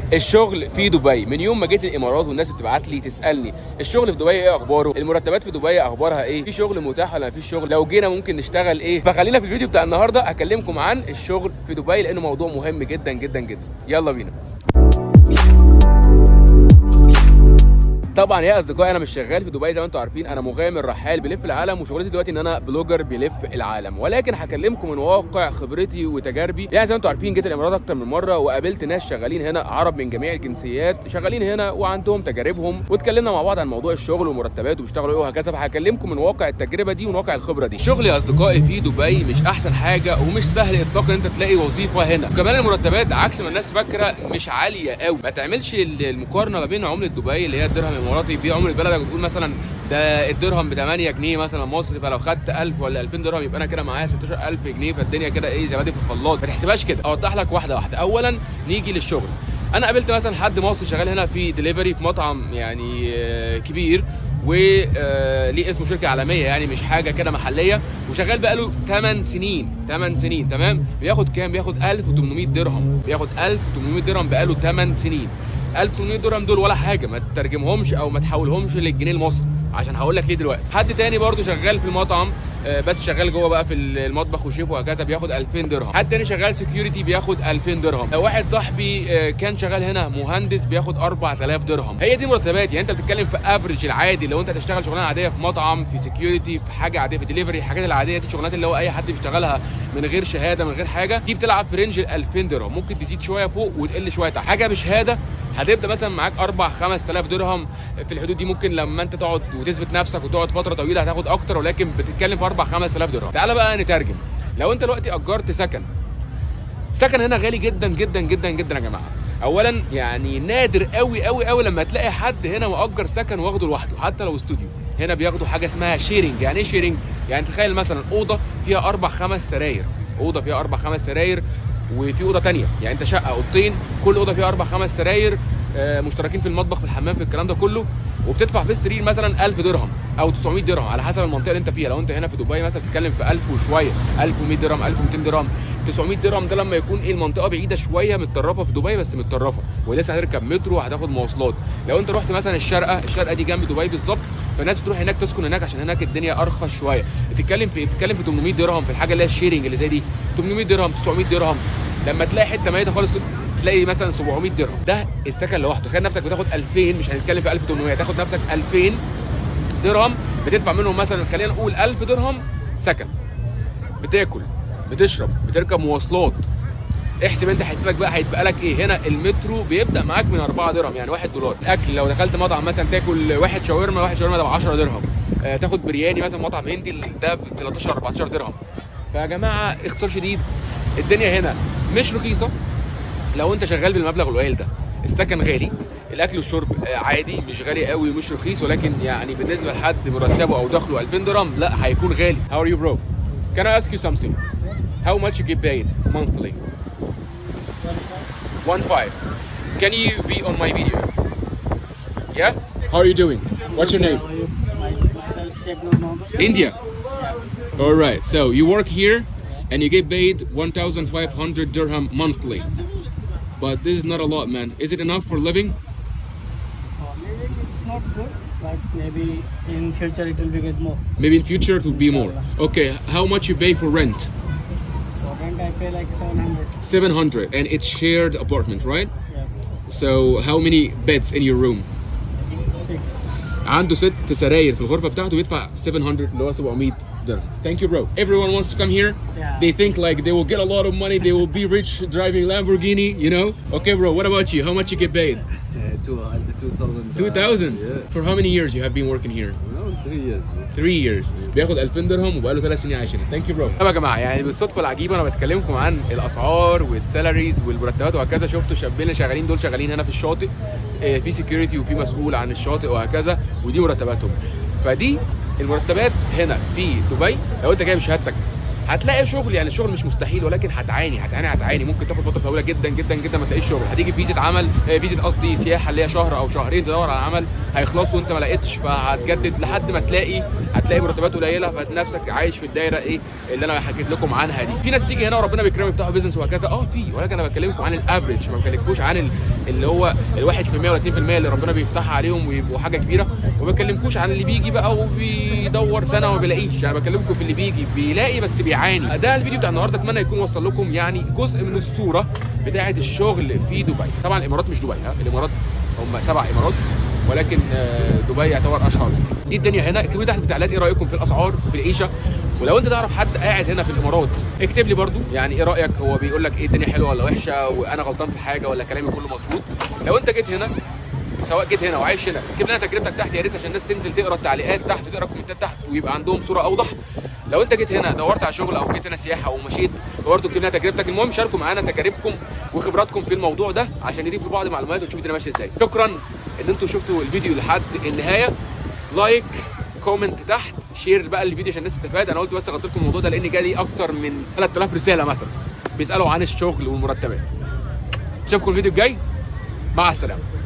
الشغل في دبي من يوم ما جيت الامارات والناس بتبعت لي تسالني الشغل في دبي ايه اخباره المرتبات في دبي اخبارها ايه في شغل متاح ولا مفيش شغل لو جينا ممكن نشتغل ايه فخلينا في الفيديو بتاع النهارده اكلمكم عن الشغل في دبي لانه موضوع مهم جدا جدا جدا يلا بينا طبعا يا اصدقائي انا مش شغال في دبي زي ما انتم عارفين انا مغامر رحال بلف العالم وشغلتي دلوقتي ان انا بلوجر بيلف العالم ولكن هكلمكم من واقع خبرتي وتجاربي يعني زي ما انتم عارفين جيت الامارات اكتر من مره وقابلت ناس شغالين هنا عرب من جميع الجنسيات شغالين هنا وعندهم تجاربهم واتكلمنا مع بعض عن موضوع الشغل والمرتبات وبيشتغلوا ايه وهكذا فهكلمكم من واقع التجربه دي ومن واقع الخبره دي شغل يا اصدقائي في دبي مش احسن حاجه ومش سهل اطلاقا ان انت تلاقي وظيفه هنا وكمان المرتبات عكس ما الناس فاكره مش عاليه قوي ما تعملش المقارنه ما بين عمله دبي اللي هي الدرهم الاماراتي بعمله بلدك وتقول مثلا ده الدرهم ب 8 جنيه مثلا مصري فلو خدت 1000 ولا 2000 درهم يبقى انا كده معايا 16000 جنيه فالدنيا كده ايه زبادي في الخلاط ما تحسبهاش كده اوضح لك واحده واحده اولا نيجي للشغل انا قابلت مثلا حد مصري شغال هنا في دليفري في مطعم يعني آه، كبير وليه اسمه شركه عالميه يعني مش حاجه كده محليه وشغال بقاله 8 سنين 8 سنين تمام بياخد كام بياخد 1800 درهم بياخد 1800 درهم بقاله 8 سنين 1800 درهم دول ولا حاجه ما تترجمهمش او ما تحولهمش للجنيه المصري عشان هقول لك ليه دلوقتي حد تاني برضو شغال في المطعم آه، بس شغال جوه بقى في المطبخ وشيف وهكذا بياخد 2000 درهم حد تاني شغال سكيورتي بياخد 2000 درهم آه، واحد صاحبي آه، كان شغال هنا مهندس بياخد 4000 درهم هي دي مرتبات يعني انت بتتكلم في افريج العادي لو انت هتشتغل شغلانه عاديه في مطعم في سكيورتي في حاجه عاديه في دليفري الحاجات العاديه دي شغلانات اللي هو اي حد بيشتغلها من غير شهاده من غير حاجه دي بتلعب في رينج ال 2000 درهم ممكن تزيد شويه فوق وتقل شويه تحت حاجه بشهاده هتبدا مثلا معاك 4 5000 درهم في الحدود دي ممكن لما انت تقعد وتثبت نفسك وتقعد فتره طويله هتاخد اكتر ولكن بتتكلم في 4 5000 درهم تعالى بقى نترجم لو انت دلوقتي اجرت سكن سكن هنا غالي جدا جدا جدا جدا يا جماعه اولا يعني نادر قوي قوي قوي لما تلاقي حد هنا مأجر سكن واخده لوحده حتى لو استوديو هنا بياخدوا حاجه اسمها شيرنج يعني ايه شيرنج يعني تخيل مثلا اوضه فيها اربع خمس سراير اوضه فيها اربع خمس سراير وفي اوضه تانية يعني انت شقه اوضتين كل اوضه فيها اربع خمس سراير آه، مشتركين في المطبخ في الحمام في الكلام ده كله وبتدفع في السرير مثلا 1000 درهم او 900 درهم على حسب المنطقه اللي انت فيها لو انت هنا في دبي مثلا بتتكلم في 1000 وشويه 1100 درهم 1200 درهم 900 درهم ده لما يكون ايه المنطقه بعيده شويه متطرفه في دبي بس متطرفه ولسه هتركب مترو وهتاخد مواصلات لو انت رحت مثلا الشارقه الشارقه دي جنب دبي بالظبط فالناس بتروح هناك تسكن هناك عشان هناك الدنيا ارخص شويه بتتكلم في بتتكلم في 800 درهم في الحاجه اللي هي الشيرنج اللي زي دي 800 درهم 900 درهم لما تلاقي حته ميته خالص تلاقي مثلا 700 درهم ده السكن لوحده تخيل نفسك بتاخد 2000 مش هنتكلم في 1800 تاخد نفسك 2000 درهم بتدفع منهم مثلا خلينا نقول 1000 درهم سكن بتاكل بتشرب بتركب مواصلات احسب انت حسابك بقى هيتبقى لك ايه هنا المترو بيبدا معاك من 4 درهم يعني 1 دولار اكل لو دخلت مطعم مثلا تاكل واحد شاورما واحد شاورما ده ب 10 درهم آه تاخد برياني مثلا مطعم هندي ده ب 13 14 درهم فيا جماعه اختصار شديد الدنيا هنا مش رخيصه لو انت شغال بالمبلغ القليل ده السكن غالي الاكل والشرب آه، عادي مش غالي قوي ومش رخيص ولكن يعني بالنسبه لحد مرتبه او دخله 2000 درهم لا هيكون غالي How are you bro? Can I ask you something? How much you get paid monthly? One five. Can you be on my video? Yeah? How are you doing? What's your name? Myself, Sheikh Nur Mohammed. India. All right. So you work here and you get paid 1,500 dirham monthly. But this is not a lot, man. Is it enough for living? Uh, maybe it's not good, but maybe in future it will be get more. Maybe in future it will be more. Okay. How much you pay for rent? For rent I pay like 700. 700, and it's shared apartment, right? Yeah, So how many beds in your room? six. عنده ست سراير في الغرفه بتاعته بيدفع 700 اللي هو 700 درهم. Thank you, bro. Everyone wants to come here. Yeah. They think like they will get a lot of money. They will be rich driving Lamborghini. You know? Okay, bro. What about you? How much you get paid? Uh, two, uh, 2000. 2000. Yeah. For how many years you have been working here? Around three years. bro. 3 years بياخد 2000 درهم وبقاله 3 سنين عايشين ثانك يو برو طب يا جماعه يعني بالصدفه العجيبه انا بتكلمكم عن الاسعار والسالاريز والمرتبات وهكذا شفتوا شابين اللي شغالين دول شغالين هنا في الشاطئ آه، في سكيورتي وفي مسؤول عن الشاطئ وهكذا ودي مرتباتهم فدي المرتبات هنا في دبي لو انت جايب شهادتك هتلاقي شغل يعني الشغل مش مستحيل ولكن هتعاني هتعاني هتعاني ممكن تاخد فتره طويله جدا جدا جدا ما تلاقيش شغل هتيجي فيزا عمل آه، فيزا قصدي سياحه اللي هي شهر او شهرين تدور على عمل هيخلصوا وانت ما لقيتش فهتجدد لحد ما تلاقي هتلاقي مرتبات قليله فنفسك عايش في الدايره ايه اللي انا حكيت لكم عنها دي في ناس بتيجي هنا وربنا بيكرمهم يفتحوا بيزنس وهكذا اه في ولكن انا بكلمكم عن الافريج ما بكلمكوش عن ال- اللي هو ال 1% ولا 2% اللي ربنا بيفتحها عليهم ويبقوا حاجه كبيره وما بكلمكوش عن اللي بيجي بقى وبيدور سنه وما بيلاقيش انا بكلمكم في اللي بيجي بيلاقي بس بيعاني ده الفيديو بتاع النهارده اتمنى يكون وصل لكم يعني جزء من الصوره بتاعه الشغل في دبي طبعا الامارات مش دبي ها الامارات هم سبع امارات ولكن آه، دبي يعتبر اشهر دي الدنيا هنا اكتبوا لي تحت في التعليقات ايه رايكم في الاسعار وفي العيشه ولو انت تعرف حد قاعد هنا في الامارات اكتب لي برضو يعني ايه رايك هو بيقول لك ايه الدنيا حلوه ولا وحشه وانا غلطان في حاجه ولا كلامي كله مظبوط لو انت جيت هنا سواء جيت هنا وعايش هنا اكتب لنا تجربتك تحت يا ريت عشان الناس تنزل تقرا التعليقات تحت تقرا الكومنتات تحت ويبقى عندهم صوره اوضح لو انت جيت هنا دورت على شغل او جيت هنا سياحه ومشيت برضه اكتب لنا تجربتك المهم شاركوا معانا تجاربكم وخبراتكم في الموضوع ده عشان نضيف لبعض معلومات ونشوف الدنيا ماشيه ازاي شكرا ان انتم شفتوا الفيديو لحد النهايه لايك كومنت تحت شير بقى الفيديو عشان الناس تستفاد انا قلت بس اغطي لكم الموضوع ده لان جالي اكتر من 3000 رساله مثلا بيسالوا عن الشغل والمرتبات اشوفكم الفيديو الجاي مع السلامه